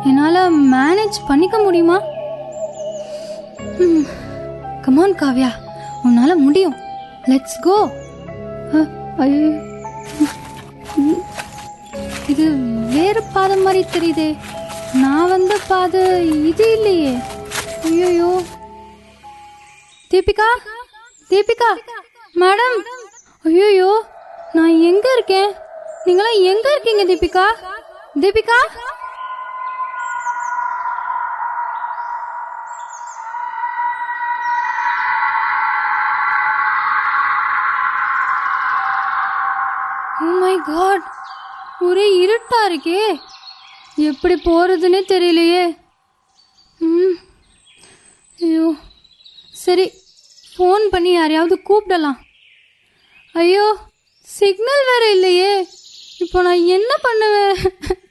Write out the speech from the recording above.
என்னால் மேனேஜ் பண்ணிக்க முடியுமா கமான் காவ்யா உன்னால் முடியும் லெட்ஸ் கோ ஐயோ ம். இது வேறு பாதை மாதிரி தெரியுதே நான் வந்த பாதை இது இல்லையே ஐயோ தீபிகா தீபிகா மேடம் ஐயோ நான் எங்க இருக்கேன் நீங்களாம் எங்க இருக்கீங்க Deepika Deepika oh my God ஒரே இருட்டா இருக்கே எப்படி போறதுன்னே தெரியலையே ம் ஐயோ சரி ஃபோன் பண்ணி யாரையாவது கூப்பிடலாம் ஐயோ சிக்னல் வேற இல்லையே இப்போ நான் என்ன பண்ணுவேன்